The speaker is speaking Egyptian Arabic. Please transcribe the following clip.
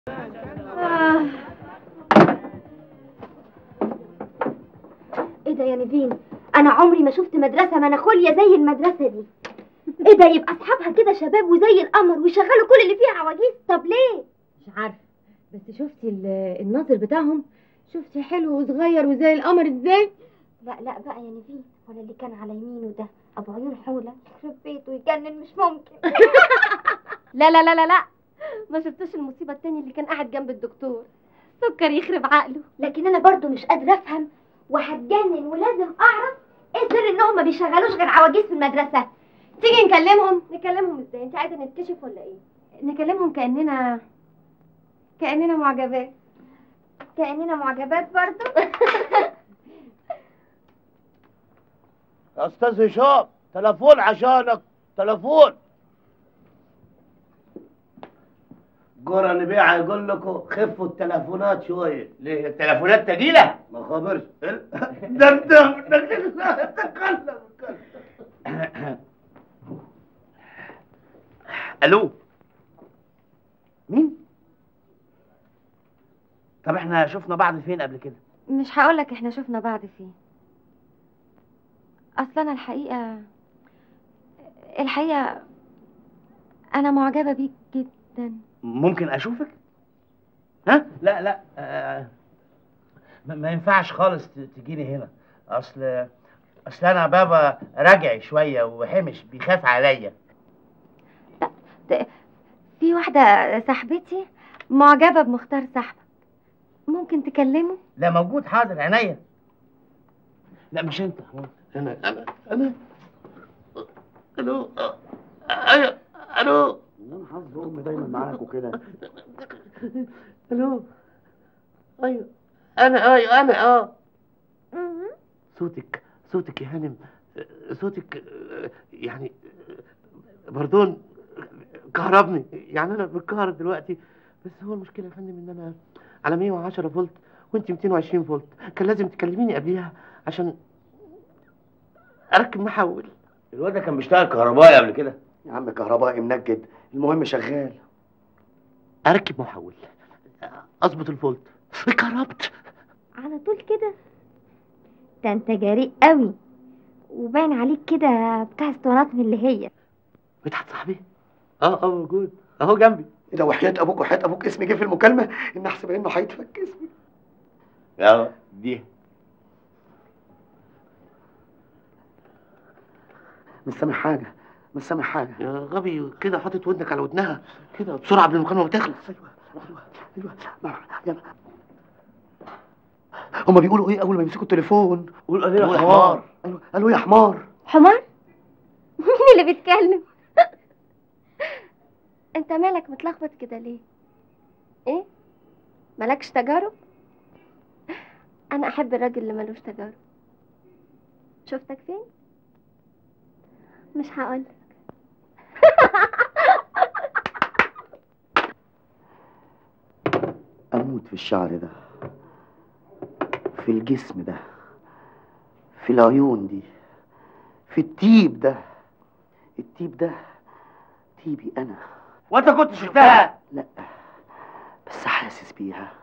آه. ايه ده يا نيفين انا عمري ما شفت مدرسه مناخوليا زي المدرسه دي ايه ده يبقى اصحابها كده شباب وزي القمر ويشغلوا كل اللي فيها عواجيز طب ليه مش عارفه بس شفتي ال- الناظر بتاعهم شفتي حلو وصغير وزي القمر ازاي لا لا بقى يا نيفين ولا اللي كان على يمينه ده ابو عيون حوله يخرب بيته يجنن مش ممكن لا لا لا لا لا ما شفتوش المصيبه التانية اللي كان قاعد جنب الدكتور سكر يخرب عقله لكن انا برضو مش قادره افهم وهتجنن ولازم اعرف ايه سر انهم ما بيشغلوش غير عواجيز في المدرسه تيجي نكلمهم نكلمهم ازاي انت عايزه نتكشف ولا ايه نكلمهم كاننا كاننا معجبات كاننا معجبات برضو يا استاذ هشام تليفون عشانك تليفون جرى نبيع يقول لكم خفوا التليفونات شويه ليه التليفونات تجيلة ما خبرش ده انت تكلم تكلم الو مين طب احنا شفنا بعض فين قبل كده مش هقولك احنا شفنا بعض فين اصل انا الحقيقه الحقيقه انا معجبه بيك جدا ممكن اشوفك ها لا لا آه ما ما ينفعش خالص ت- تجيني هنا اصل اصل انا بابا رجعي شويه وحمش بيخاف عليا في واحده صاحبتي معجبه بمختار صاحبك ممكن تكلمه لا موجود حاضر عينيا لا مش انت انا انا انا الو ايوه الو انا حظ امي دايما معاكوا كده الو ايوه انا ايوه انا اه صوتك صوتك يا هانم صوتك آه، يعني آه، بردون كهربني يعني انا بالكهرب دلوقتي بس هو المشكله يا فندم ان انا على 110 فولت وانت 220 فولت كان لازم تكلميني قبليها عشان اركب محول الواد ده كان بيشتغل كهربائي قبل كده يا عم كهربائي منجد المهم شغال اركب محول اظبط الفولت كهربت على طول كده ده انت جريء قوي وباين عليك كده بتاع اسطوانات من اللي هي مدحت صاحبي اه اه موجود اهو جنبي ايه ده وحياة ابوك وحياة ابوك اسمي جه في المكالمة ان احسب انه هيتفك اسمي اه دي مش سامع حاجة مش سامع حاجة يا غبي كده حاطط ودنك على ودنها كده بسرعه قبل المكالمه ما تخلص ايوه ايوه ايوه ما- يلا هما بيقولوا ايه اول ما يمسكوا التليفون قول قال يا حمار. ايوه قالوا يا حمار حمار مين اللي بيتكلم انت مالك متلخبط كده ليه ايه مالكش تجارب انا احب الراجل اللي ملوش تجارب شفتك فين مش هقول اموت في الشعر ده في الجسم ده في العيون دي في التيب ده التيب ده تيبي انا وانت كنت شفتها لا بس حاسس بيها